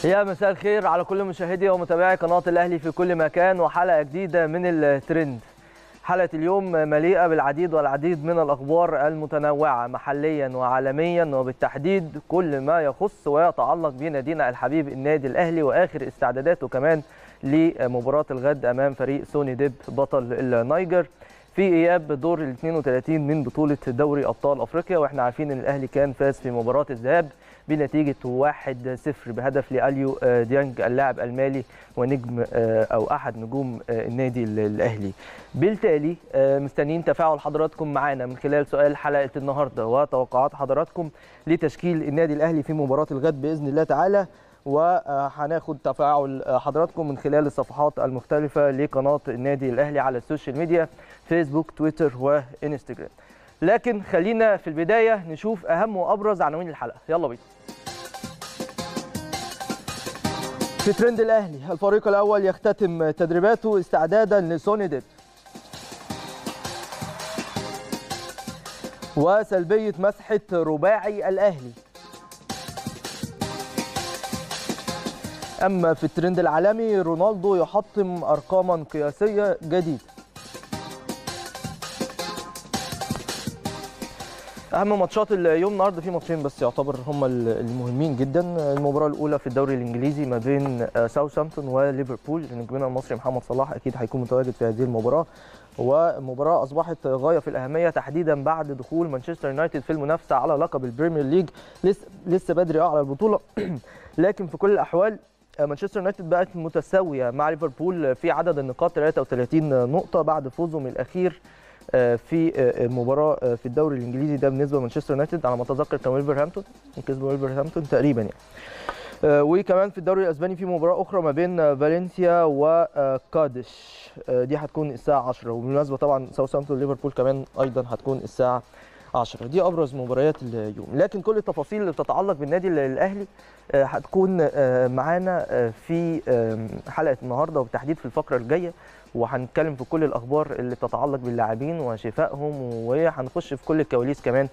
يا مساء الخير على كل مشاهدي ومتابعي قناة الأهلي في كل مكان وحلقة جديدة من الترند حلقة اليوم مليئة بالعديد والعديد من الأخبار المتنوعة محليا وعالميا وبالتحديد كل ما يخص ويتعلق بنادينا الحبيب النادي الأهلي وآخر استعداداته كمان لمباراة الغد أمام فريق سوني ديب بطل النيجر في اياب دور ال 32 من بطوله دوري ابطال افريقيا واحنا عارفين ان الاهلي كان فاز في مباراه الذهاب بنتيجه 1-0 بهدف لاليو ديانج اللاعب المالي ونجم او احد نجوم النادي الاهلي. بالتالي مستنيين تفاعل حضراتكم معانا من خلال سؤال حلقه النهارده وتوقعات حضراتكم لتشكيل النادي الاهلي في مباراه الغد باذن الله تعالى وهناخد تفاعل حضراتكم من خلال الصفحات المختلفة لقناة النادي الأهلي على السوشيال ميديا فيسبوك تويتر وإنستجرام لكن خلينا في البداية نشوف أهم وأبرز عناوين الحلقة يلا بينا في ترند الأهلي الفريق الأول يختتم تدريباته استعدادا لسوني ديب وسلبية مسحة رباعي الأهلي أما في الترند العالمي رونالدو يحطم أرقاما قياسية جديدة أهم ماتشات اليوم النهارده في ماتشين بس يعتبر هم المهمين جدا المباراة الأولى في الدوري الإنجليزي ما بين ساوثهامبتون وليفربول نجمنا المصري محمد صلاح أكيد هيكون متواجد في هذه المباراة ومباراة أصبحت غاية في الأهمية تحديدا بعد دخول مانشستر يونايتد في المنافسة على لقب البريمير ليج لسه لسه بدري على البطولة لكن في كل الأحوال مانشستر يونايتد بقت متساويه مع ليفربول في عدد النقاط 33 نقطه بعد فوزهم الاخير في المباراه في الدوري الانجليزي ده بالنسبه لمانشستر يونايتد على ما اتذكر كان ولفرهامبتون كسبوا ولفرهامبتون تقريبا يعني وكمان في الدوري الاسباني في مباراه اخرى ما بين فالنسيا وكادش دي هتكون الساعه 10 وبالمناسبه طبعا ساوثهامبتون ليفربول كمان ايضا هتكون الساعه 10 دي ابرز مباريات اليوم لكن كل التفاصيل اللي بتتعلق بالنادي الاهلي هتكون معانا في حلقه النهارده وبالتحديد في الفقره الجايه وهنتكلم في كل الاخبار اللي بتتعلق باللاعبين وشفائهم وهنخش في كل الكواليس كمان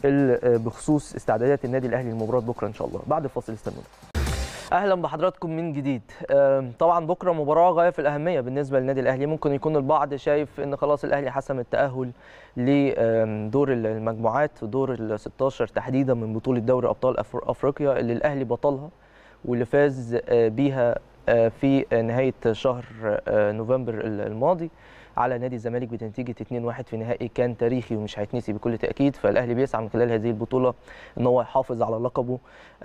بخصوص استعدادات النادي الاهلي لمباراه بكره ان شاء الله بعد الفاصل استنونا اهلا بحضراتكم من جديد طبعا بكره مباراه غايه في الاهميه بالنسبه للنادي الاهلي ممكن يكون البعض شايف ان خلاص الاهلي حسم التاهل لدور المجموعات دور ال 16 تحديدا من بطوله دوري ابطال افريقيا اللي الاهلي بطلها واللي فاز بيها في نهايه شهر نوفمبر الماضي على نادي الزمالك بنتيجه 2-1 في نهائي كان تاريخي ومش هيتنسي بكل تاكيد فالاهلي بيسعى من خلال هذه البطوله ان هو يحافظ على لقبه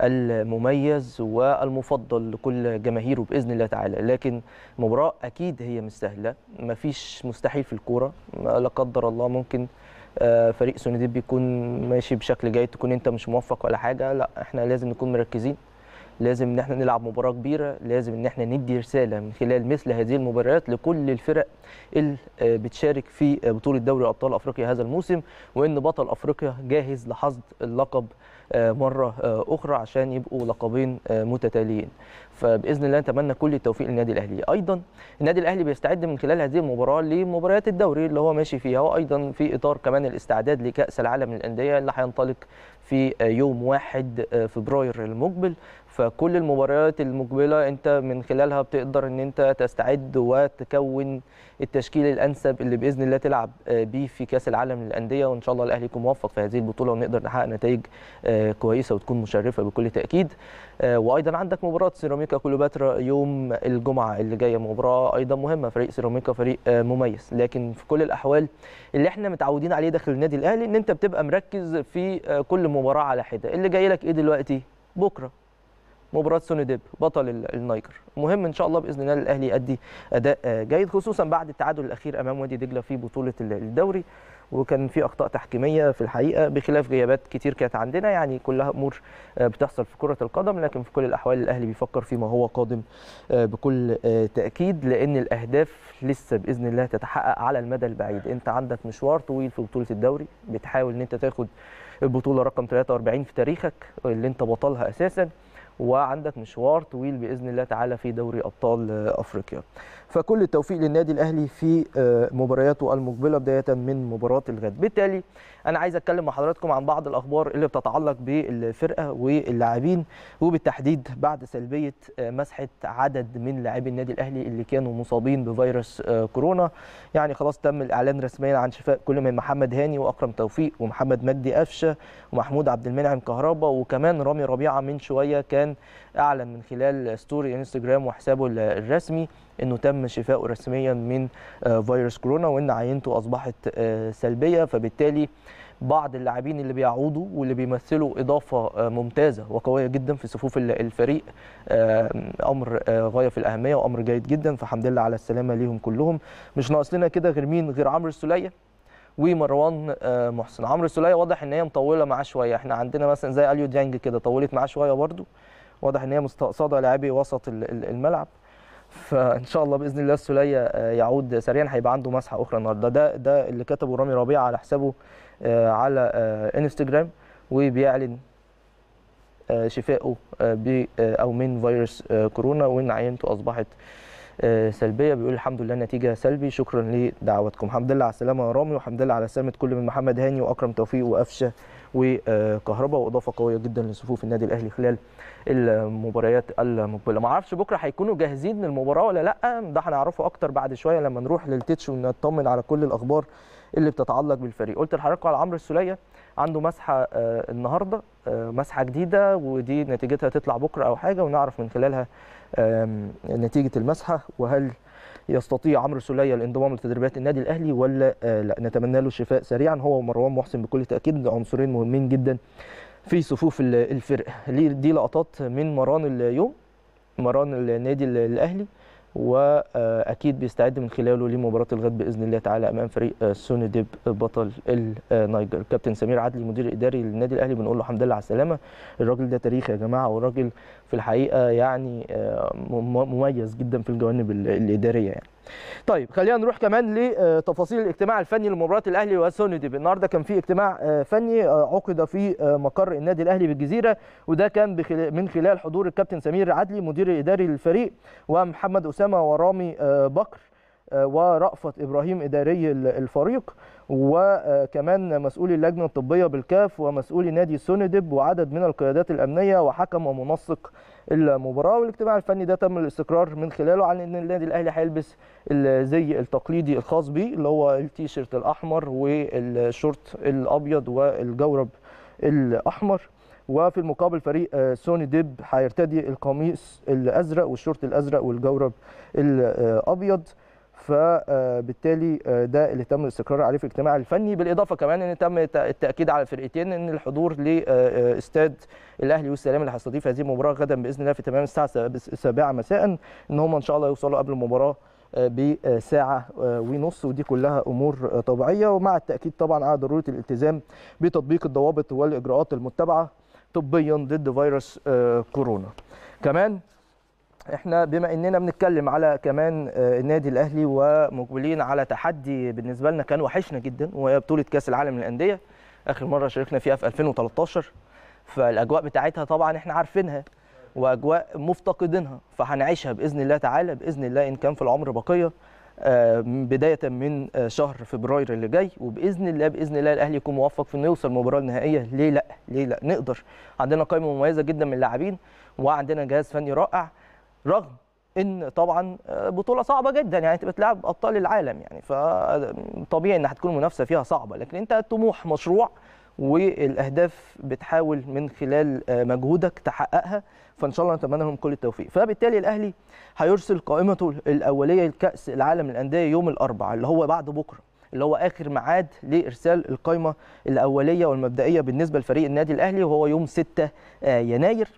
المميز والمفضل لكل جماهيره باذن الله تعالى لكن مباراه اكيد هي مش سهله مفيش مستحيل في الكوره لا قدر الله ممكن فريق سونديب بيكون ماشي بشكل جيد تكون انت مش موفق ولا حاجه لا احنا لازم نكون مركزين لازم ان احنا نلعب مباراه كبيره لازم ان احنا ندي رساله من خلال مثل هذه المباريات لكل الفرق اللي بتشارك في بطوله دوري ابطال افريقيا هذا الموسم وان بطل افريقيا جاهز لحصد اللقب مره اخرى عشان يبقوا لقبين متتاليين فباذن الله نتمنى كل التوفيق للنادي الاهلي ايضا النادي الاهلي بيستعد من خلال هذه المباراه لمباريات الدوري اللي هو ماشي فيها وايضا في اطار كمان الاستعداد لكاس العالم للانديه اللي هينطلق في يوم 1 فبراير المقبل فكل المباريات المقبله انت من خلالها بتقدر ان انت تستعد وتكون التشكيل الانسب اللي باذن الله تلعب بيه في كاس العالم للانديه وان شاء الله الاهلي يكون موفق في هذه البطوله ونقدر نحقق نتائج كويسه وتكون مشرفه بكل تاكيد وايضا عندك مباراه سيراميكا كليوباترا يوم الجمعه اللي جايه مباراه ايضا مهمه فريق سيراميكا فريق مميز لكن في كل الاحوال اللي احنا متعودين عليه داخل النادي الاهلي ان انت بتبقى مركز في كل مباراه على حده اللي جاي لك ايه دلوقتي بكره مباراه سوني ديب بطل النيجر مهم ان شاء الله باذن الله الاهلي يؤدي اداء جيد خصوصا بعد التعادل الاخير امام وادي دجله في بطوله الدوري وكان في اخطاء تحكيميه في الحقيقه بخلاف غيابات كتير كانت عندنا يعني كلها امور بتحصل في كره القدم لكن في كل الاحوال الاهلي بيفكر فيما هو قادم بكل تاكيد لان الاهداف لسه باذن الله تتحقق على المدى البعيد انت عندك مشوار طويل في بطوله الدوري بتحاول ان انت تاخد البطوله رقم 43 في تاريخك اللي انت بطلها اساسا وعندك مشوار طويل باذن الله تعالى في دوري ابطال افريقيا فكل التوفيق للنادي الاهلي في مبارياته المقبله بدايه من مباراه الغد بالتالي انا عايز اتكلم مع حضراتكم عن بعض الاخبار اللي بتتعلق بالفرقه واللاعبين وبالتحديد بعد سلبيه مسحه عدد من لاعبي النادي الاهلي اللي كانوا مصابين بفيروس كورونا يعني خلاص تم الاعلان رسميا عن شفاء كل من محمد هاني واكرم توفيق ومحمد مجدي قفشه ومحمود عبد المنعم كهربا وكمان رامي ربيعه من شويه كان اعلن من خلال ستوري انستجرام وحسابه الرسمي انه تم شفائه رسميا من فيروس كورونا وان عينته اصبحت سلبيه فبالتالي بعض اللاعبين اللي بيعودوا واللي بيمثلوا اضافه ممتازه وقويه جدا في صفوف الفريق امر غايه في الاهميه وامر جيد جدا فحمد لله على السلامه ليهم كلهم مش ناقص لنا كده غير مين غير عمرو السوليه ومروان محسن عمرو السوليه واضح ان هي مطوله معاه شويه احنا عندنا مثلا زي اليو ديانج كده طولت معاه شويه برده واضح ان هي مستقصده لاعبي وسط الملعب فان شاء الله باذن الله السوليه يعود سريعا هيبقى عنده مسحه اخرى النهارده ده ده اللي كتبه رامي ربيعه على حسابه على انستجرام وبيعلن شفائه ب او من فيروس كورونا وان عينته اصبحت سلبيه بيقول الحمد لله النتيجه سلبي شكرا لدعوتكم الحمد لله على السلامه يا رامي والحمد لله على سلامه كل من محمد هاني واكرم توفيق وقفشه وكهرباء واضافه قويه جدا لصفوف النادي الاهلي خلال المباريات المقبله ما اعرفش بكره هيكونوا جاهزين للمباراه ولا لا ده هنعرفه اكتر بعد شويه لما نروح للتتش ونطمن على كل الاخبار اللي بتتعلق بالفريق قلت لحضراتكم على عمرو السوليه عنده مسحه النهارده مسحه جديده ودي نتيجتها تطلع بكره او حاجه ونعرف من خلالها نتيجه المسحه وهل يستطيع عمرو سوليه الانضمام لتدريبات النادي الاهلي ولا لا نتمنى له الشفاء سريعا هو ومروان محسن بكل تاكيد عنصرين مهمين جدا في صفوف الفرقه دي لقطات من مران اليوم مران النادي الاهلي واكيد بيستعد من خلاله لمباراه الغد باذن الله تعالى امام فريق سوني ديب بطل النيجر كابتن سمير عدلي مدير الاداري للنادي الاهلي بنقول له الحمد لله على السلامه الراجل ده تاريخ يا جماعه والراجل في الحقيقه يعني مميز جدا في الجوانب الاداريه يعني طيب خلينا نروح كمان لتفاصيل الاجتماع الفني لمباراه الاهلي وسوني ديب النهارده كان في اجتماع فني عقد في مقر النادي الاهلي بالجزيره وده كان من خلال حضور الكابتن سمير عدلي مدير الاداري للفريق ومحمد اسامه ورامي بكر ورأفت ابراهيم اداري الفريق وكمان مسؤولي اللجنه الطبيه بالكاف ومسؤولي نادي سوندب وعدد من القيادات الامنيه وحكم ومنسق المباراه والاجتماع الفني ده تم الاستقرار من خلاله على ان النادي الاهلي هيلبس الزي التقليدي الخاص بيه اللي هو التيشيرت الاحمر والشورت الابيض والجورب الاحمر وفي المقابل فريق سوني ديب هيرتدي القميص الازرق والشورت الازرق والجورب الابيض فبالتالي ده اللي تم الاستقرار عليه في الاجتماع الفني بالاضافه كمان ان تم التاكيد على الفرقتين ان الحضور لاستاد الاهلي والسلام اللي هيستضيف هذه المباراه غدا باذن الله في تمام الساعه 7 مساء ان هم ان شاء الله يوصلوا قبل المباراه بساعة ونص ودي كلها أمور طبيعية ومع التأكيد طبعا على ضرورة الالتزام بتطبيق الضوابط والإجراءات المتبعة طبيا ضد فيروس كورونا كمان احنا بما اننا بنتكلم على كمان النادي الاهلي ومقبلين على تحدي بالنسبه لنا كان وحشنا جدا وهي بطوله كاس العالم للانديه اخر مره شاركنا فيها في 2013 فالاجواء بتاعتها طبعا احنا عارفينها واجواء مفتقدينها فهنعيشها باذن الله تعالى باذن الله ان كان في العمر بقيه بدايه من شهر فبراير اللي جاي وباذن الله باذن الله الاهلي يكون موفق في انه يوصل المباراه النهائيه ليه لا ليه لا نقدر عندنا قائمه مميزه جدا من اللاعبين وعندنا جهاز فني رائع رغم ان طبعا بطوله صعبه جدا يعني انت بتلعب ابطال العالم يعني فطبيعي ان هتكون المنافسه فيها صعبه لكن انت الطموح مشروع والاهداف بتحاول من خلال مجهودك تحققها فان شاء الله نتمنى لهم كل التوفيق فبالتالي الاهلي هيرسل قائمته الاوليه لكاس العالم للانديه يوم الاربعاء اللي هو بعد بكره اللي هو اخر ميعاد لارسال القائمه الاوليه والمبدئيه بالنسبه لفريق النادي الاهلي وهو يوم 6 يناير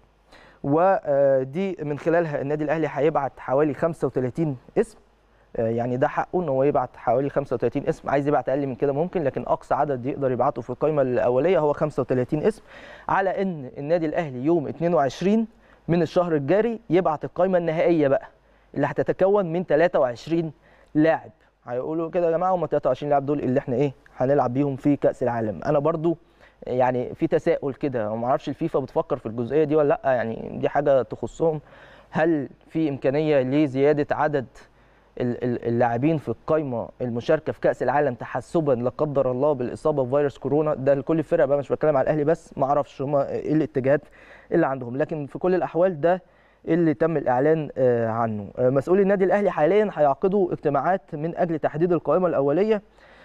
ودي من خلالها النادي الاهلي هيبعت حوالي 35 اسم يعني ده حقه ان هو يبعت حوالي 35 اسم عايز يبعت اقل من كده ممكن لكن اقصى عدد يقدر يبعته في القائمه الاوليه هو 35 اسم على ان النادي الاهلي يوم 22 من الشهر الجاري يبعت القائمه النهائيه بقى اللي هتتكون من 23 لاعب هيقولوا كده يا جماعه هم 23 لاعب دول اللي احنا ايه هنلعب بيهم في كاس العالم انا برضو يعني في تساؤل كده ما اعرفش الفيفا بتفكر في الجزئيه دي ولا لا يعني دي حاجه تخصهم هل في امكانيه لزياده عدد ال- ال- اللاعبين في القايمه المشاركه في كاس العالم تحسبا لا قدر الله بالاصابه بفيروس كورونا ده لكل الفرق بقى مش بتكلم على الاهلي بس ما اعرفش هم ايه الاتجاهات اللي عندهم لكن في كل الاحوال ده اللي تم الاعلان آه، عنه آه، مسؤولي النادي الاهلي حاليا هيعقدوا اجتماعات من اجل تحديد القائمه الاوليه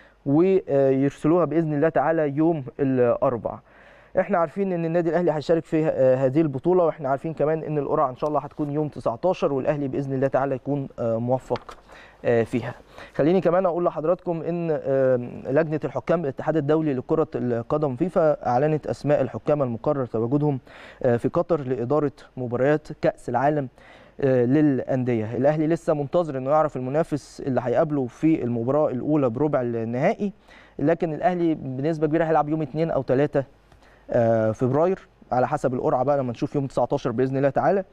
ويرسلوها باذن الله تعالى يوم الاربعاء احنا عارفين ان النادي الاهلي هيشارك في آه، هذه البطوله واحنا عارفين كمان ان القرعه ان شاء الله هتكون يوم 19 والاهلي باذن الله تعالى يكون آه، موفق آه، فيها خليني كمان اقول لحضراتكم ان آه، لجنه الحكام بالاتحاد الدولي لكره القدم فيفا اعلنت اسماء الحكام المقرر تواجدهم آه، في قطر لاداره مباريات كاس العالم آه، للانديه الاهلي لسه منتظر انه يعرف المنافس اللي هيقابله في المباراه الاولى بربع النهائي لكن الاهلي بنسبه كبيره هيلعب يوم 2 او 3 آه، فبراير على حسب القرعه بقى لما نشوف يوم 19 باذن الله تعالى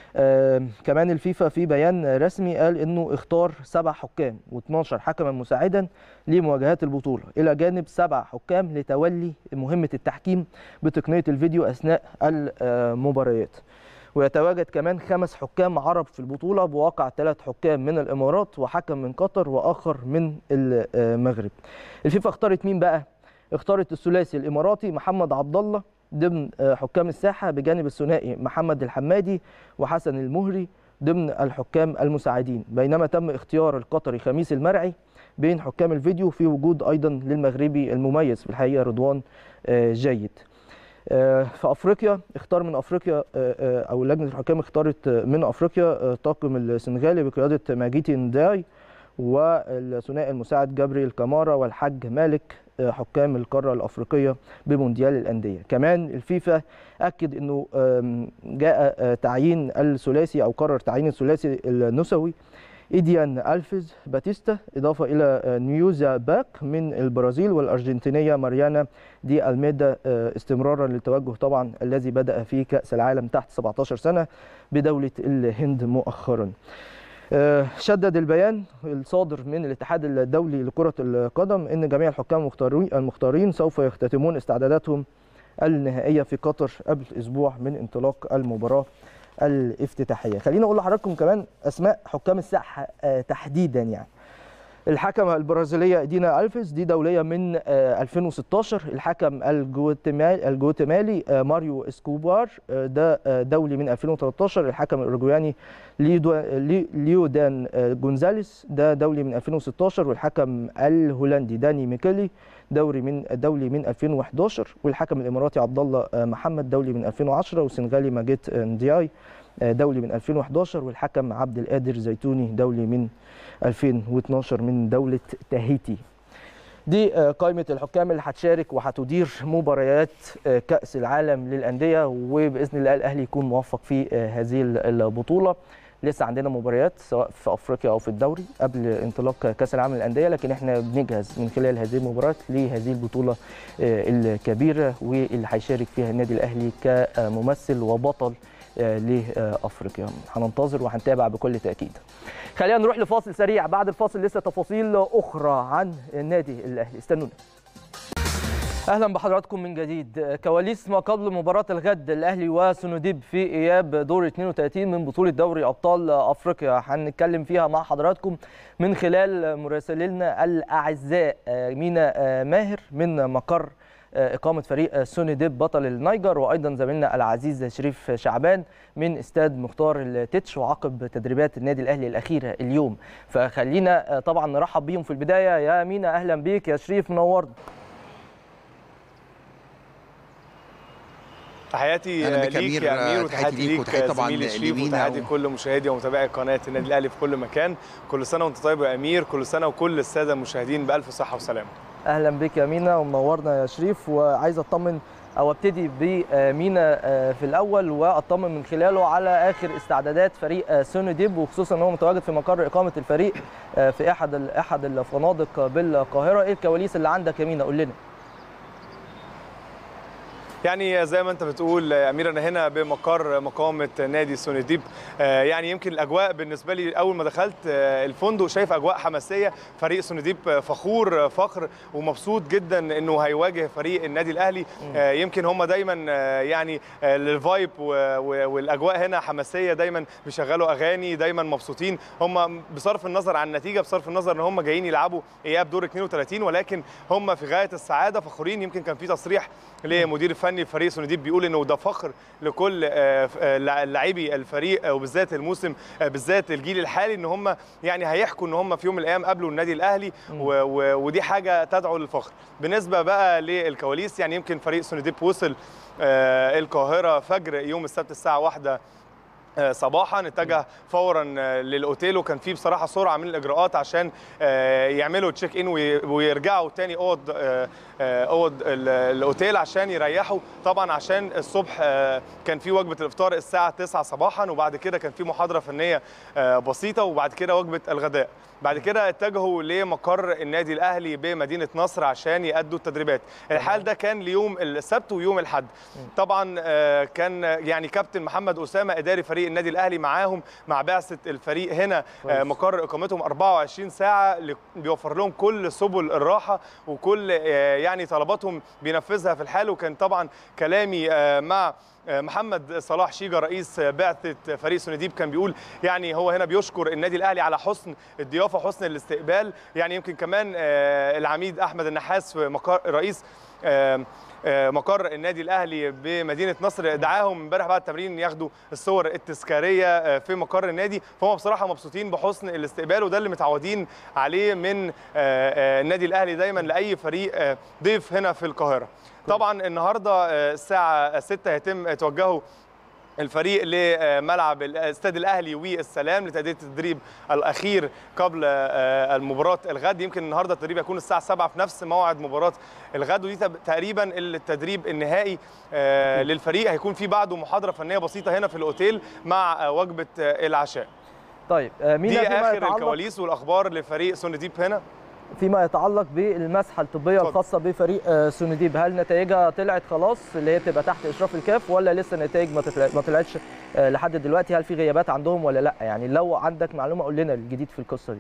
آه، كمان الفيفا في بيان رسمي قال انه اختار سبع حكام و12 حكما مساعدا لمواجهات البطوله الى جانب سبع حكام لتولي مهمه التحكيم بتقنيه الفيديو اثناء المباريات ويتواجد كمان خمس حكام عرب في البطوله بواقع ثلاث حكام من الامارات وحكم من قطر واخر من المغرب الفيفا اختارت مين بقى اختارت الثلاثي الاماراتي محمد عبد الله ضمن آه، حكام الساحه بجانب الثنائي محمد الحمادي وحسن المهري ضمن الحكام المساعدين بينما تم اختيار القطري خميس المرعي بين حكام الفيديو في وجود ايضا للمغربي المميز في الحقيقه رضوان آه، جيد آه، في افريقيا اختار من افريقيا آه، آه، او لجنه الحكام اختارت آه، من افريقيا آه، طاقم السنغالي بقياده ماجيتي نداي والثنائي المساعد جبريل كامارا والحاج مالك آه، حكام القاره الافريقيه بمونديال الانديه كمان الفيفا اكد انه آم، جاء آه، تعيين الثلاثي او قرر تعيين الثلاثي النسوي ايديان الفيز باتيستا اضافه الى آه، نيوزا باك من البرازيل والارجنتينيه ماريانا دي الميدا آه، استمرارا للتوجه طبعا الذي بدا في كاس العالم تحت 17 سنه بدوله الهند مؤخرا آه، شدد البيان الصادر من الاتحاد الدولي لكرة القدم أن جميع الحكام المختارين المختارين سوف يختتمون استعداداتهم النهائية في قطر قبل أسبوع من انطلاق المباراة الافتتاحية خلينا أقول لحضراتكم كمان أسماء حكام الساحة آه، تحديدا يعني الحكمة البرازيلية دينا ألفيس دي دولية من آه، 2016 الحكم الجواتيمالي الجواتيمالي آه، ماريو اسكوبار آه، ده آه، دولي من 2013 الحكم الأوروجواني ليودو- لي- ليودان آه، جونزاليس ده دولي من 2016 والحكم الهولندي داني ميكيلي دوري من دولي من 2011 والحكم الاماراتي عبد الله آه، محمد دولي من 2010 والسنغالي ماجيت آه، ندياي آه، دولي من 2011 والحكم عبد القادر زيتوني دولي من 2012 من دولة تاهيتي دي آه، قائمة الحكام اللي هتشارك وهتدير مباريات آه، كأس العالم للأندية وبإذن الله الأهلي يكون موفق في آه، هذه البطولة لسه عندنا مباريات سواء في افريقيا او في الدوري قبل انطلاق كاس العالم للانديه لكن احنا بنجهز من خلال هذه المباريات لهذه البطوله آه، الكبيره واللي هيشارك فيها النادي الاهلي كممثل وبطل آه، لافريقيا هننتظر وهنتابع بكل تاكيد خلينا نروح لفاصل سريع بعد الفاصل لسه تفاصيل اخرى عن النادي الاهلي استنونا اهلا بحضراتكم من جديد كواليس ما قبل مباراه الغد الاهلي وسنوديب في اياب دور 32 من بطوله دوري ابطال افريقيا هنتكلم فيها مع حضراتكم من خلال مراسلينا الاعزاء مينا ماهر من مقر إقامة فريق سونيديب بطل النيجر وأيضا زميلنا العزيز شريف شعبان من استاد مختار التتش وعقب تدريبات النادي الأهلي الأخيرة اليوم فخلينا طبعا نرحب بيهم في البداية يا مينا أهلا بيك يا شريف منورنا تحياتي أهلا بك ليك أمير، يا امير تحياتي وتحياتي ليك ليك وتحياتي طبعاً زميلي شريف لمينا وتحياتي و- لكل مشاهدي ومتابعي قناه النادي الاهلي في كل مكان كل سنه وانت طيب يا امير كل سنه وكل الساده المشاهدين بالف صحه وسلامه اهلا بك يا مينا ومنورنا يا شريف وعايز اطمن او ابتدي بمينا في الاول واطمن من خلاله على اخر استعدادات فريق سوني ديب وخصوصا ان هو متواجد في مقر اقامه الفريق في احد احد الفنادق بالقاهره ايه الكواليس اللي عندك يا مينا قول لنا يعني زي ما انت بتقول يا امير انا هنا بمقر مقامه نادي سونيديب آه، يعني يمكن الاجواء بالنسبه لي اول ما دخلت آه، الفندق شايف اجواء حماسيه فريق سونيديب فخور فخر ومبسوط جدا انه هيواجه فريق النادي الاهلي آه، يمكن هم دايما آه، يعني آه، الفايب و- و- والاجواء هنا حماسيه دايما بيشغلوا اغاني دايما مبسوطين هم بصرف النظر عن النتيجه بصرف النظر ان هم جايين يلعبوا اياب دور 32 ولكن هم في غايه السعاده فخورين يمكن كان في تصريح لمدير الفني فريق سونيديب بيقول انه ده فخر لكل آه، ف- آه، لع- لاعبي الفريق آه، وبالذات الموسم آه، بالذات الجيل الحالي ان هم يعني هيحكوا ان هم في يوم من الايام قابلوا النادي الاهلي و و ودي حاجه تدعو للفخر بالنسبه بقى للكواليس يعني يمكن فريق سونيديب وصل آه، القاهره فجر يوم السبت الساعه واحدة آه، صباحا اتجه فورا آه، للاوتيل وكان في بصراحه سرعه من الاجراءات عشان آه، يعملوا تشيك ان وي- ويرجعوا تاني اوض آه، آه، اوض ال- الاوتيل عشان يريحوا طبعا عشان الصبح آه، كان في وجبه الافطار الساعه 9 صباحا وبعد كده كان في محاضره فنيه آه، بسيطه وبعد كده وجبه الغداء بعد كده اتجهوا لمقر النادي الاهلي بمدينه نصر عشان يادوا التدريبات الحال ده كان ليوم السبت ويوم الاحد طبعا آه، كان يعني كابتن محمد اسامه اداري فريق النادي الاهلي معاهم مع بعثه الفريق هنا آه، كويس. مقر اقامتهم 24 ساعه ل- بيوفر لهم كل سبل الراحه وكل آه، يعني طلباتهم بينفذها في الحال وكان طبعا كلامي آه، مع آه، محمد صلاح شيجا رئيس بعثه فريق سونديب كان بيقول يعني هو هنا بيشكر النادي الاهلي على حسن الضيافه وحسن الاستقبال يعني يمكن كمان آه، العميد احمد النحاس في مقر رئيس آه، آه، مقر النادي الاهلي بمدينه نصر دعاهم امبارح بعد التمرين ياخدوا الصور التذكاريه آه، في مقر النادي فهم بصراحه مبسوطين بحسن الاستقبال وده اللي متعودين عليه من آه، آه، النادي الاهلي دايما لاي فريق آه، ضيف هنا في القاهره طبعا النهارده آه، الساعه 6 هيتم توجهوا الفريق لملعب الاستاد الاهلي والسلام لتاديه التدريب الاخير قبل آه، المباراه الغد يمكن النهارده التدريب هيكون الساعه 7 في نفس موعد مباراه الغد ودي تب- تقريبا التدريب النهائي آه، للفريق هيكون في بعده محاضره فنيه بسيطه هنا في الاوتيل مع آه، وجبه آه، العشاء طيب آه، دي مينا فيما اخر يتعلق الكواليس والاخبار لفريق سون ديب هنا فيما يتعلق بالمسحه الطبيه اتفضل. الخاصه بفريق آه، سونديب هل نتائجها طلعت خلاص اللي هي بتبقى تحت اشراف الكاف ولا لسه النتائج ما تطلع- ما طلعتش آه، لحد دلوقتي هل في غيابات عندهم ولا لا يعني لو عندك معلومه قول لنا الجديد في القصه دي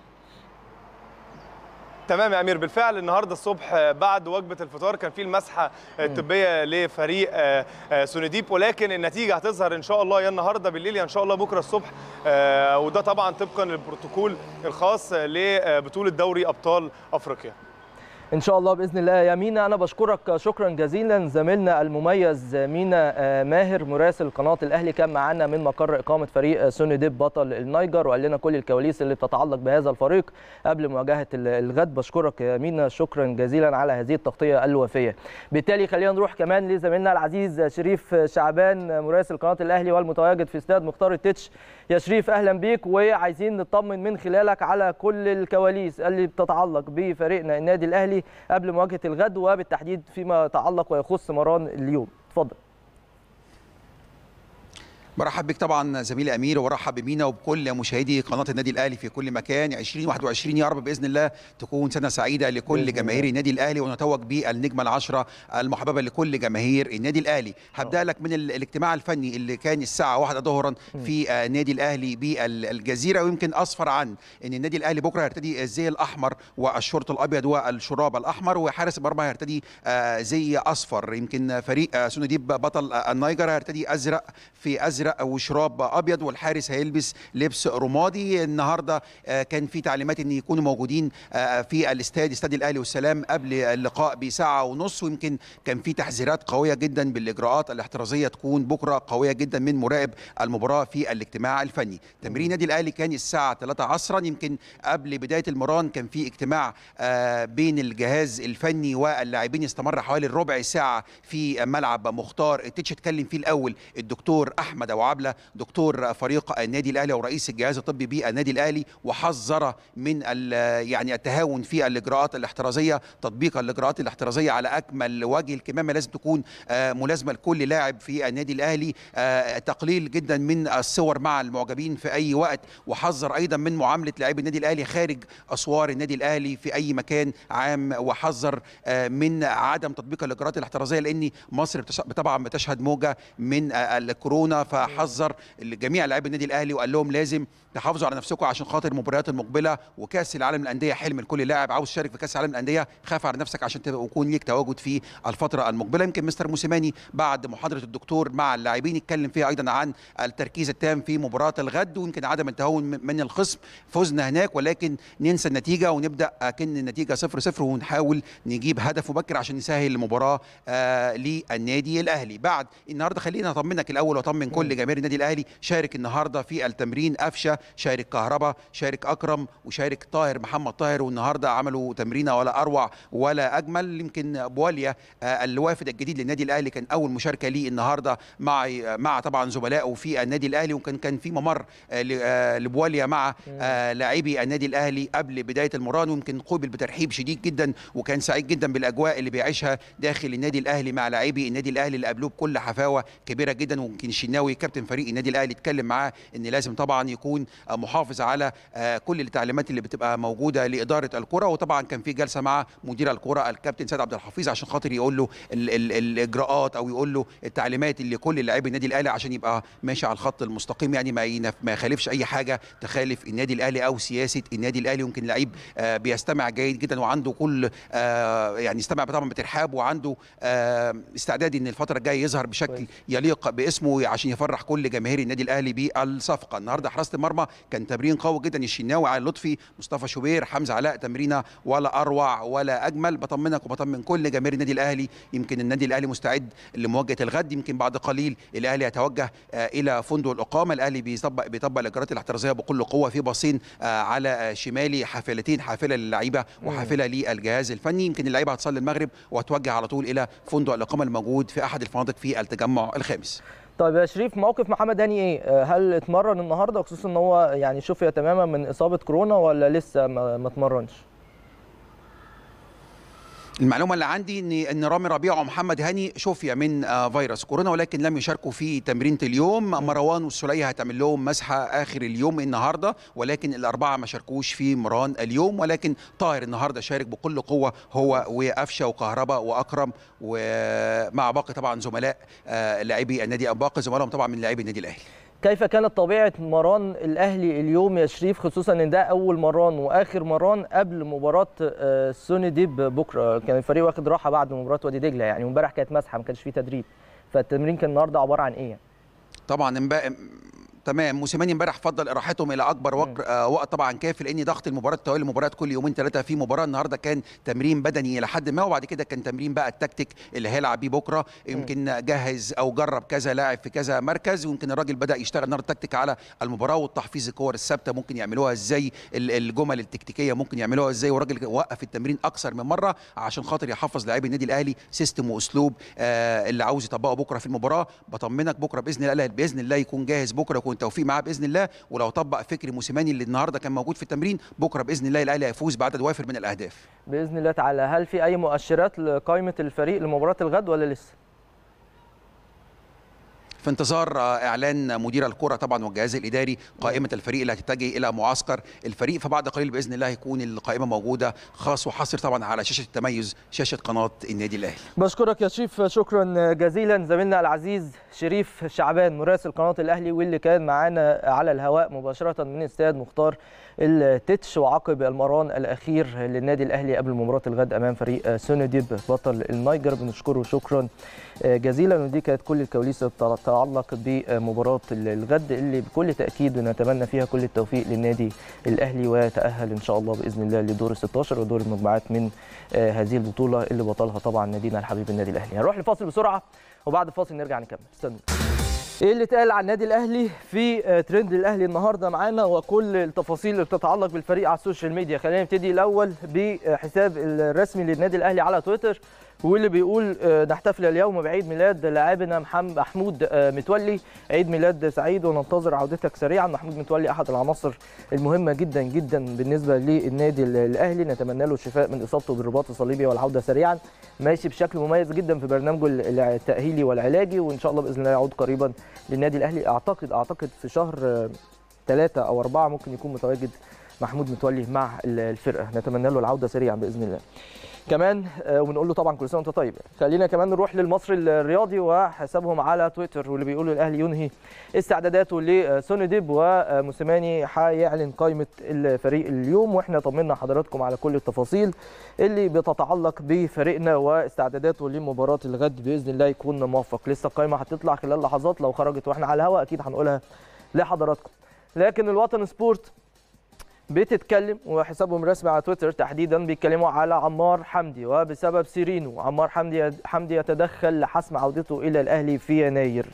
تمام يا امير بالفعل النهارده الصبح آه، بعد وجبه الفطار كان في المسحه الطبيه لفريق آه، آه، سونديب ولكن النتيجه هتظهر ان شاء الله يا النهارده بالليل يا ان شاء الله بكره الصبح آه، وده طبعا طبقا للبروتوكول الخاص لبطوله دوري ابطال افريقيا ان شاء الله باذن الله يا مينا انا بشكرك شكرا جزيلا زميلنا المميز مينا آه، ماهر مراسل قناه الاهلي كان معانا من مقر اقامه فريق آه، سوني ديب بطل النيجر وقال لنا كل الكواليس اللي بتتعلق بهذا الفريق قبل مواجهه ال- الغد بشكرك يا مينا شكرا جزيلا على هذه التغطيه الوافيه بالتالي خلينا نروح كمان لزميلنا العزيز شريف شعبان مراسل قناه الاهلي والمتواجد في استاد مختار التتش يا شريف اهلا بيك وعايزين نطمن من خلالك على كل الكواليس اللي بتتعلق بفريقنا النادي الاهلي قبل مواجهه الغد وبالتحديد فيما يتعلق ويخص مران اليوم اتفضل برحب بك طبعا زميلي امير وبرحب بمينا وبكل مشاهدي قناه النادي الاهلي في كل مكان 2021 يا رب باذن الله تكون سنه سعيده بإذن لكل الله. جماهير النادي الاهلي ونتوج بالنجمه العشره المحببه لكل جماهير النادي الاهلي هبدا لك من ال- الاجتماع الفني اللي كان الساعه 1 ظهرا في آه، النادي الاهلي بالجزيره ويمكن اسفر عن ان النادي الاهلي بكره هيرتدي الزي الاحمر والشورت الابيض والشراب الاحمر وحارس المرمى هيرتدي آه، زي اصفر يمكن فريق آه، سونديب بطل آه، النيجر هيرتدي ازرق في ازرق وشراب ابيض والحارس هيلبس لبس رمادي النهارده آه، كان في تعليمات ان يكونوا موجودين آه، في الاستاد استاد الاهلي والسلام قبل اللقاء بساعه ونص ويمكن كان في تحذيرات قويه جدا بالاجراءات الاحترازيه تكون بكره قويه جدا من مراقب المباراه في الاجتماع الفني تمرين النادي الاهلي كان الساعه 3 عصرا يمكن قبل بدايه المران كان في اجتماع آه، بين الجهاز الفني واللاعبين استمر حوالي ربع ساعه في ملعب مختار التتش اتكلم فيه الاول الدكتور احمد وعبله دكتور فريق النادي الاهلي ورئيس الجهاز الطبي بالنادي الاهلي وحذر من يعني التهاون في الاجراءات الاحترازيه تطبيق الاجراءات الاحترازيه على اكمل وجه الكمامه لازم تكون ملازمه لكل لاعب في النادي الاهلي تقليل جدا من الصور مع المعجبين في اي وقت وحذر ايضا من معامله لاعبي النادي الاهلي خارج اسوار النادي الاهلي في اي مكان عام وحذر من عدم تطبيق الاجراءات الاحترازيه لان مصر طبعا بتشهد موجه من الكورونا فحذر جميع لاعبي النادي الاهلي وقال لهم لازم تحافظوا على نفسكم عشان خاطر المباريات المقبله وكاس العالم للانديه حلم لكل لاعب عاوز يشارك في كاس العالم للانديه خاف على نفسك عشان تبقى يكون ليك تواجد في الفتره المقبله يمكن مستر موسيماني بعد محاضره الدكتور مع اللاعبين اتكلم فيها ايضا عن التركيز التام في مباراه الغد ويمكن عدم التهاون من الخصم فزنا هناك ولكن ننسى النتيجه ونبدا كن النتيجه 0 0 ونحاول نجيب هدف مبكر عشان نسهل المباراه آه للنادي الاهلي بعد النهارده خلينا اطمنك الاول واطمن كل جماهير النادي الاهلي شارك النهارده في التمرين قفشه شارك كهربا شارك اكرم وشارك طاهر محمد طاهر والنهارده عملوا تمرينه ولا اروع ولا اجمل يمكن بواليا آه الوافد الجديد للنادي الاهلي كان اول مشاركه ليه النهارده مع مع طبعا زملائه في النادي الاهلي وكان كان في ممر آه لبواليا مع آه لاعبي النادي الاهلي قبل بدايه المران ويمكن قوبل بترحيب شديد جدا وكان سعيد جدا بالاجواء اللي بيعيشها داخل النادي الاهلي مع لاعبي النادي الاهلي اللي قابلوه بكل حفاوه كبيره جدا ويمكن الشناوي كابتن فريق النادي الاهلي اتكلم معاه ان لازم طبعا يكون محافظ على كل التعليمات اللي بتبقى موجوده لاداره الكره وطبعا كان في جلسه مع مدير الكره الكابتن سيد عبد الحفيظ عشان خاطر يقول له ال ال الاجراءات او يقول له التعليمات اللي كل لاعبي النادي الاهلي عشان يبقى ماشي على الخط المستقيم يعني ما ما يخالفش اي حاجه تخالف النادي الاهلي او سياسه النادي الاهلي يمكن لعيب بيستمع جيد جدا وعنده كل يعني استمع طبعا بترحاب وعنده استعداد ان الفتره الجايه يظهر بشكل يليق باسمه عشان يفرح كل جماهير النادي الاهلي بالصفقه النهارده حراسه المرمى كان تمرين قوي جدا الشناوي علي لطفي مصطفى شوبير حمزه علاء تمرينه ولا اروع ولا اجمل بطمنك وبطمن كل جماهير النادي الاهلي يمكن النادي الاهلي مستعد لمواجهه الغد يمكن بعد قليل الاهلي يتوجه الى فندق الاقامه الاهلي بيطبق بيطبق الاجراءات الاحترازيه بكل قوه في باصين على شمالي حافلتين حافله للعيبه وحافله للجهاز الفني يمكن اللعيبه هتصلي المغرب وهتوجه على طول الى فندق الاقامه الموجود في احد الفنادق في التجمع الخامس طيب يا شريف موقف محمد هاني ايه؟ هل اتمرن النهارده خصوصا ان هو يعني شفي تماما من اصابه كورونا ولا لسه ما اتمرنش؟ المعلومه اللي عندي ان ان رامي ربيع ومحمد هاني شفي من فيروس كورونا ولكن لم يشاركوا في تمرينه اليوم مروان والسليه هتعمل لهم مسحه اخر اليوم النهارده ولكن الاربعه ما شاركوش في مران اليوم ولكن طاهر النهارده شارك بكل قوه هو وقفشه وكهربا واكرم ومع باقي طبعا زملاء لاعبي النادي باقي زملائهم طبعا من لاعبي النادي الاهلي كيف كانت طبيعه مران الاهلي اليوم يا شريف خصوصا ان ده اول مران واخر مران قبل مباراه سوني ديب بكره كان الفريق واخد راحه بعد مباراه وادي دجله يعني امبارح كانت مسحه ما كانش فيه تدريب فالتمرين كان النهارده عباره عن ايه طبعا تمام موسيماني امبارح فضل راحتهم الى اكبر وقت, آه وقت طبعا كافي لان ضغط المباراه توالي المباريات كل يومين ثلاثه في مباراه النهارده كان تمرين بدني الى حد ما وبعد كده كان تمرين بقى التكتيك اللي هيلعب بيه بكره يمكن جهز او جرب كذا لاعب في كذا مركز ويمكن الراجل بدا يشتغل النهارده تكتيك على المباراه والتحفيز الكور الثابته ممكن يعملوها ازاي الجمل التكتيكيه ممكن يعملوها ازاي والراجل وقف التمرين اكثر من مره عشان خاطر يحفظ لاعبي النادي الاهلي سيستم واسلوب آه اللي عاوز يطبقه بكره في المباراه بطمنك بكره باذن الله باذن الله يكون جاهز بكره يكون توفيق معاه باذن الله الله ولو طبق فكر موسيماني اللي النهارده كان موجود في التمرين بكره باذن الله الاهلي هيفوز بعدد وافر من الاهداف باذن الله تعالى هل في اي مؤشرات لقائمه الفريق لمباراه الغد ولا لسه في انتظار اعلان مدير الكره طبعا والجهاز الاداري قائمه الفريق اللي هتتجه الى معسكر الفريق فبعد قليل باذن الله هيكون القائمه موجوده خاص وحصر طبعا على شاشه التميز شاشه قناه النادي الاهلي بشكرك يا شريف شكرا جزيلا زميلنا العزيز شريف شعبان مراسل قناه الاهلي واللي كان معانا على الهواء مباشره من استاد مختار التتش وعقب المران الاخير للنادي الاهلي قبل مباراه الغد امام فريق سونيديب بطل النيجر بنشكره شكرا جزيلا ودي كانت كل الكواليس تتعلق بمباراه الغد اللي بكل تاكيد نتمنى فيها كل التوفيق للنادي الاهلي ويتاهل ان شاء الله باذن الله لدور ال 16 ودور المجموعات من هذه البطوله اللي بطلها طبعا نادينا الحبيب النادي الاهلي هنروح لفاصل بسرعه وبعد الفاصل نرجع نكمل استنوا ايه اللي اتقال عن النادي الاهلي في ترند الاهلي النهارده معانا وكل التفاصيل اللي بتتعلق بالفريق على السوشيال ميديا خلينا نبتدي الاول بحساب الرسمي للنادي الاهلي على تويتر واللي بيقول آه، نحتفل اليوم بعيد ميلاد لاعبنا محمد محمود آه، متولي عيد ميلاد سعيد وننتظر عودتك سريعا محمود متولي احد العناصر المهمه جدا جدا بالنسبه للنادي ال- الاهلي نتمنى له الشفاء من اصابته بالرباط الصليبي والعوده سريعا ماشي بشكل مميز جدا في برنامجه ال- التاهيلي والعلاجي وان شاء الله باذن الله يعود قريبا للنادي الاهلي اعتقد اعتقد في شهر ثلاثة او أربعة ممكن يكون متواجد محمود متولي مع ال- الفرقه نتمنى له العوده سريعا باذن الله كمان آه، وبنقول له طبعا كل سنه وانت طيب خلينا كمان نروح للمصري الرياضي وحسابهم على تويتر واللي بيقولوا الاهلي ينهي استعداداته لسوني ديب وموسيماني هيعلن قائمه الفريق اليوم واحنا طمنا حضراتكم على كل التفاصيل اللي بتتعلق بفريقنا واستعداداته لمباراه الغد باذن الله يكون موفق لسه القائمه هتطلع خلال لحظات لو خرجت واحنا على الهواء اكيد هنقولها لحضراتكم لكن الوطن سبورت بتتكلم وحسابهم الرسمي على تويتر تحديدا بيتكلموا على عمار حمدي وبسبب سيرينو عمار حمدي حمدي يتدخل لحسم عودته الى الاهلي في يناير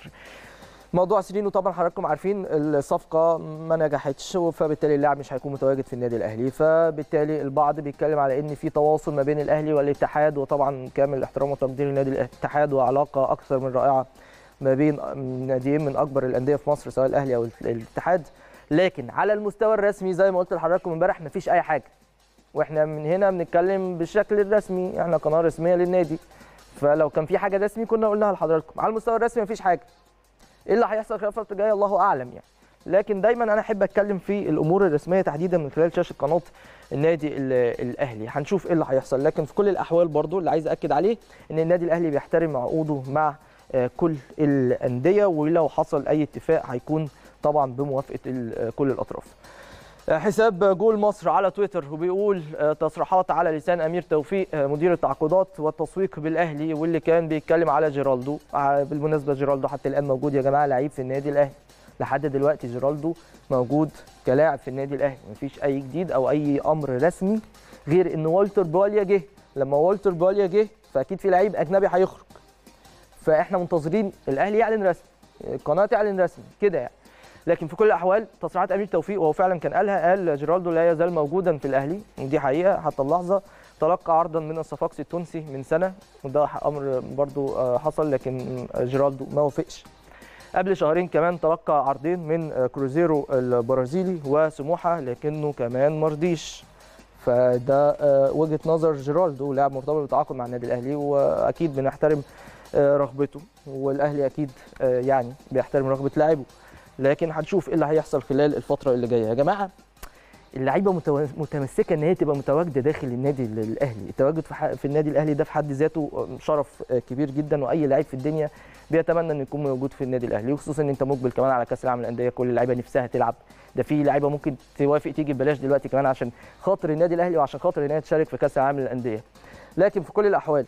موضوع سيرينو طبعا حضراتكم عارفين الصفقه ما نجحتش فبالتالي اللاعب مش هيكون متواجد في النادي الاهلي فبالتالي البعض بيتكلم على ان في تواصل ما بين الاهلي والاتحاد وطبعا كامل الاحترام وتقدير لنادي الاتحاد وعلاقه اكثر من رائعه ما بين ناديين من اكبر الانديه في مصر سواء الاهلي او الاتحاد لكن على المستوى الرسمي زي ما قلت لحضراتكم امبارح مفيش اي حاجه واحنا من هنا بنتكلم بالشكل الرسمي احنا قناه رسميه للنادي فلو كان في حاجه رسمي كنا قلناها لحضراتكم على المستوى الرسمي مفيش حاجه ايه اللي هيحصل خلال الفتره الجايه الله اعلم يعني لكن دايما انا احب اتكلم في الامور الرسميه تحديدا من خلال شاشه قناه النادي ال- الاهلي هنشوف ايه اللي هيحصل لكن في كل الاحوال برضو اللي عايز اكد عليه ان النادي الاهلي بيحترم عقوده مع آه، كل الانديه ولو حصل اي اتفاق هيكون طبعا بموافقه ال- كل الاطراف آه، حساب جول مصر على تويتر وبيقول آه، تصريحات على لسان امير توفيق آه، مدير التعاقدات والتسويق بالاهلي واللي كان بيتكلم على جيرالدو آه، بالمناسبه جيرالدو حتى الان موجود يا جماعه لعيب في النادي الاهلي لحد دلوقتي جيرالدو موجود كلاعب في النادي الاهلي مفيش اي جديد او اي امر رسمي غير ان والتر بواليا جه لما والتر بواليا جه فاكيد في لعيب اجنبي هيخرج فاحنا منتظرين الاهلي يعلن رسمي القناه تعلن رسمي كده يعني لكن في كل الاحوال تصريحات امير توفيق وهو فعلا كان قالها قال جيرالدو لا يزال موجودا في الاهلي ودي حقيقه حتى اللحظه تلقى عرضا من الصفاقسي التونسي من سنه وده امر برضو آه، حصل لكن جيرالدو ما وافقش قبل شهرين كمان تلقى عرضين من آه، كروزيرو البرازيلي وسموحه لكنه كمان مرضيش فده آه، وجهه نظر جيرالدو لاعب مرتبط بالتعاقد مع النادي الاهلي واكيد بنحترم آه، رغبته والاهلي اكيد آه، يعني بيحترم رغبه لاعبه لكن هنشوف ايه اللي هيحصل خلال الفتره اللي جايه يا جماعه اللعيبه متو- متمسكه ان هي تبقى متواجده داخل النادي ال- الاهلي التواجد في, ح- في النادي الاهلي ده في حد ذاته شرف آه، كبير جدا واي لعيب في الدنيا بيتمنى انه يكون موجود في النادي الاهلي وخصوصا ان انت مقبل كمان على كاس العالم للانديه كل اللعيبه نفسها تلعب ده في لعيبه ممكن توافق تيجي ببلاش دلوقتي كمان عشان خاطر النادي الاهلي وعشان خاطر ان هي تشارك في كاس العالم للانديه لكن في كل الاحوال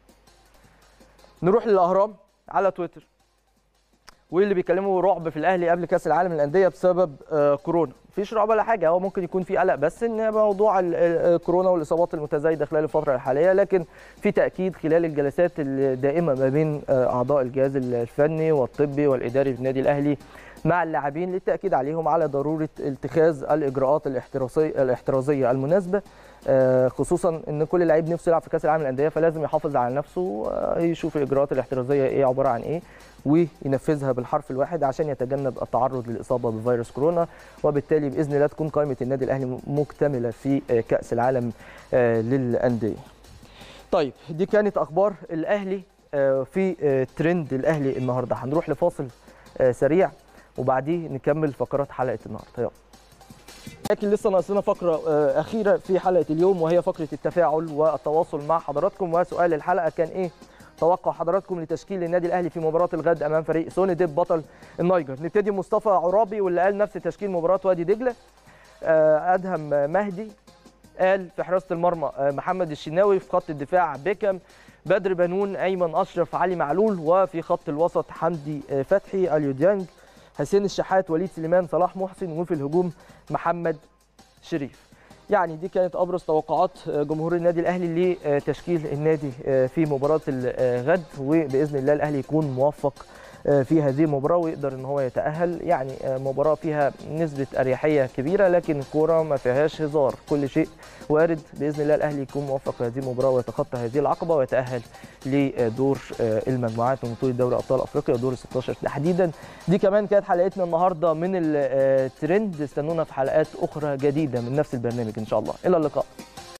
نروح للاهرام على تويتر واللي بيتكلموا رعب في الاهلي قبل كاس العالم للانديه بسبب آه، كورونا مفيش رعب ولا حاجه هو ممكن يكون في قلق بس ان موضوع ال- ال- الكورونا والاصابات المتزايده خلال الفتره الحاليه لكن في تاكيد خلال الجلسات الدائمه ما بين آه، اعضاء الجهاز الفني والطبي والاداري في النادي الاهلي مع اللاعبين للتاكيد عليهم على ضروره اتخاذ الاجراءات الاحترازيه الاحترازيه المناسبه آه، خصوصا ان كل لعيب نفسه يلعب في كاس العالم للانديه فلازم يحافظ على نفسه آه، يشوف الاجراءات الاحترازيه ايه عباره عن ايه وينفذها بالحرف الواحد عشان يتجنب التعرض للاصابه بفيروس كورونا وبالتالي باذن الله تكون قائمه النادي الاهلي مكتمله في آه، كاس العالم آه، للانديه. طيب دي كانت اخبار الاهلي آه، في آه، ترند الاهلي النهارده هنروح لفاصل آه، سريع وبعديه نكمل فقرات حلقه النهارده يلا. لكن لسه ناقصنا فقره آه، اخيره في حلقه اليوم وهي فقره التفاعل والتواصل مع حضراتكم وسؤال الحلقه كان ايه توقع حضراتكم لتشكيل النادي الاهلي في مباراه الغد امام فريق سوني ديب بطل النيجر نبتدي مصطفى عرابي واللي قال نفس تشكيل مباراه وادي دجله آه، ادهم مهدي قال في حراسه المرمى آه، محمد الشناوي في خط الدفاع بيكم بدر بنون ايمن اشرف علي معلول وفي خط الوسط حمدي آه، فتحي اليو ديانج حسين الشحات وليد سليمان صلاح محسن وفي الهجوم محمد شريف يعني دي كانت ابرز توقعات جمهور النادي الاهلي لتشكيل النادي في مباراه الغد وباذن الله الاهلي يكون موفق في هذه المباراه ويقدر ان هو يتاهل يعني مباراه فيها نسبه اريحيه كبيره لكن الكوره ما فيهاش هزار كل شيء وارد باذن الله الاهلي يكون موفق في هذه المباراه ويتخطى هذه العقبه ويتاهل لدور المجموعات من بطوله دوري ابطال افريقيا دور ال 16 تحديدا دي كمان كانت حلقتنا النهارده من الترند استنونا في حلقات اخرى جديده من نفس البرنامج ان شاء الله الى اللقاء